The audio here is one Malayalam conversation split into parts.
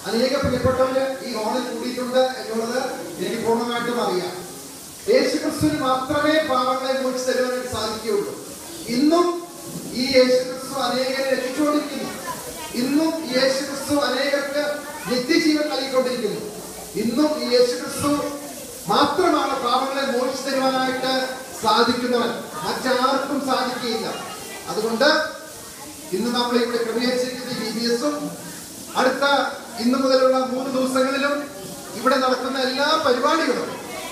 അനേക പ്രിയപ്പെട്ടവര് ഈ ഹോളിൽ കൂടിയിട്ടുണ്ട് എന്നുള്ളത് എനിക്ക് പൂർണ്ണമായിട്ടും അറിയാം യേശുക്രിസ്തുവിന് മാത്രമേ പാവങ്ങളെ മോചിച്ച് തരുവാനായിട്ട് സാധിക്കുകയുള്ളൂ ഇന്നും ഈ യേശുക്രിസ്തു അനേകരെ രക്ഷിച്ചുകൊണ്ടിരിക്കുന്നു ഇന്നും ഈ യേശുക്രിസ്തു അനേകർക്ക് നിത്യജീവൻ നൽകിക്കൊണ്ടിരിക്കുന്നു ഇന്നും ഈ യേശുക്രിസ്തു മാത്രമാണ് പാവങ്ങളെ മോചിച്ചു തരുവാനായിട്ട് സാധിക്കുന്നവൻ മറ്റാർക്കും സാധിക്കുകയില്ല അതുകൊണ്ട് ഇന്ന് നമ്മൾ ഇവിടെ ക്രമീകരിച്ചിരിക്കുന്ന ബി ബി എസും അടുത്ത ഇന്നു മുതലുള്ള മൂന്ന് ദിവസങ്ങളിലും ഇവിടെ നടക്കുന്ന എല്ലാ പരിപാടികളും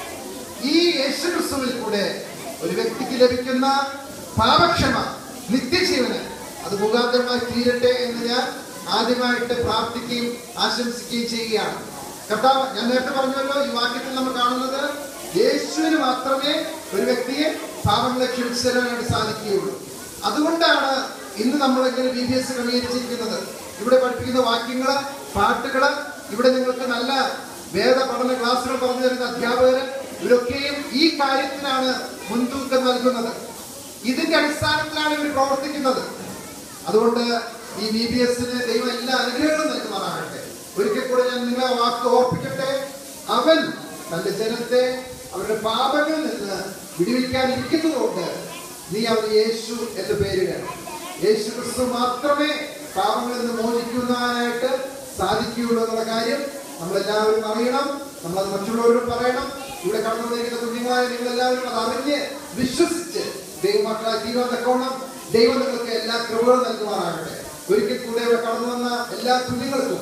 ഈ യേശുക്രിസ്തുവിൽ കൂടെ ഒരു വ്യക്തിക്ക് ലഭിക്കുന്ന പാപക്ഷമ നിത്യജീവന് അത് മുഖാന്തരമായി തീരട്ടെ എന്ന് ഞാൻ ആദ്യമായിട്ട് പ്രാർത്ഥിക്കുകയും ആശംസിക്കുകയും ചെയ്യുകയാണ് കർത്താവ് ഞാൻ നേരത്തെ പറഞ്ഞല്ലോ ഈ വാക്യത്തിൽ നമ്മൾ കാണുന്നത് യേശുവിന് മാത്രമേ ഒരു വ്യക്തിയെ പാപങ്ങളെ ക്ഷമിച്ചു തരാനായിട്ട് സാധിക്കുകയുള്ളൂ അതുകൊണ്ടാണ് ഇന്ന് നമ്മൾ ഇങ്ങനെ ബി ബി എസ് ക്രമീകരിച്ചിരിക്കുന്നത് ഇവിടെ പഠിപ്പിക്കുന്ന വാക്യങ്ങള് പാട്ടുകള് ഇവിടെ നിങ്ങൾക്ക് നല്ല വേദ പഠന ക്ലാസ്സുകൾ പറഞ്ഞു തരുന്ന അധ്യാപകര് ഇവരൊക്കെയും ഈ കാര്യത്തിനാണ് മുൻതൂക്കം നൽകുന്നത് ഇതിന്റെ അടിസ്ഥാനത്തിലാണ് ഇവർ പ്രവർത്തിക്കുന്നത് അതുകൊണ്ട് ഈ ബി ബി എസിന് ദൈവം എല്ലാ അനുഗ്രഹങ്ങളും നൽകുമാറാകട്ടെ ഒരിക്കൽ കൂടെ ഞാൻ നിങ്ങളെ ആ വാക്ക് ഓർപ്പിക്കട്ടെ അവൻ തന്റെ ജനത്തെ അവരുടെ പാപങ്ങളിൽ നിന്ന് വിടുവിക്കാൻ ഇരിക്കുന്നതുകൊണ്ട് നീ അവർ യേശു എന്ന് പേരിടണം യേശു ക്രിസ്തു മാത്രമേ പാപങ്ങളിൽ നിന്ന് മോചിക്കുവാനായിട്ട് സാധിക്കുകയുള്ളൂ എന്നുള്ള കാര്യം നമ്മളെല്ലാവരും അറിയണം നമ്മളത് മറ്റുള്ളവരോട് പറയണം ഇവിടെ കടന്നു വന്നിരിക്കുന്ന കുഞ്ഞുങ്ങളായ നിങ്ങളെല്ലാവരും അത് അറിഞ്ഞ് വിശ്വസിച്ച് ദൈവമക്കളെ തീരുവാൻ തക്കോണം ദൈവം നിങ്ങൾക്ക് എല്ലാ കൃപകളും നൽകുമാറാകട്ടെ ഒരിക്കൽ കൂടെ ഇവിടെ കടന്നു വന്ന എല്ലാ കുഞ്ഞുങ്ങൾക്കും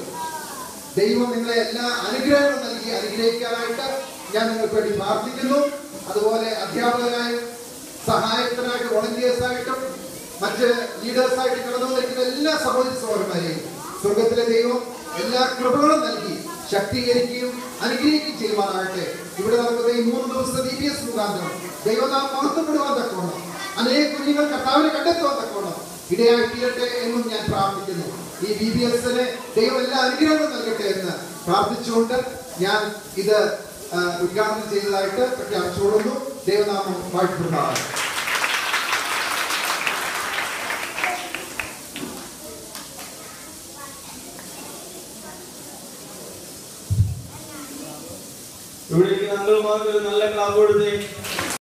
ദൈവം നിങ്ങളെ എല്ലാ അനുഗ്രഹങ്ങളും നൽകി അനുഗ്രഹിക്കാനായിട്ട് ഞാൻ നിങ്ങൾക്ക് വേണ്ടി പ്രാർത്ഥിക്കുന്നു അതുപോലെ അധ്യാപകരായും സഹായത്തിനായിട്ട് വോളണ്ടിയേഴ്സ് ആയിട്ടും മറ്റ് ലീഡേഴ്സ് ആയിട്ട് കടന്നു വന്നിരിക്കുന്ന എല്ലാ സഹോദരി സഹോദരന്മാരെയും സ്വർഗത്തിലെ ദൈവം എല്ലാ കൃപകളും നൽകി ശക്തീകരിക്കുകയും അനുഗ്രഹിക്കുകയും ചെയ്യുവാനാകട്ടെ ഇവിടെ നടക്കുന്ന ഈ മൂന്ന് ദിവസത്തെ ബി ബി എസ് മുഖാന്തരം ദൈവനാം മഹത്വപ്പെടുവാൻ തക്കോണം അനേക കുഞ്ഞുങ്ങൾ കർത്താവിനെ കണ്ടെത്തുവാൻ തക്കോണം ഇടയായി തീരട്ടെ എന്നും ഞാൻ പ്രാർത്ഥിക്കുന്നു ഈ ബി ബി എസിന് ദൈവം എല്ലാ അനുഗ്രഹങ്ങളും നൽകട്ടെ എന്ന് പ്രാർത്ഥിച്ചുകൊണ്ട് ഞാൻ ഇത് ആ, ഉദ്ഘാടനം ചെയ്തതായിട്ട് പ്രഖ്യാപിച്ചുകൊള്ളുന്നു ദൈവനാമം വാഴ്ത്തപ്പെടുന്നതാണ് ഇവിടെ അംഗന്മാർക്ക് ഒരു നല്ല ക്ലാപ്പ് കൊടുത്തേ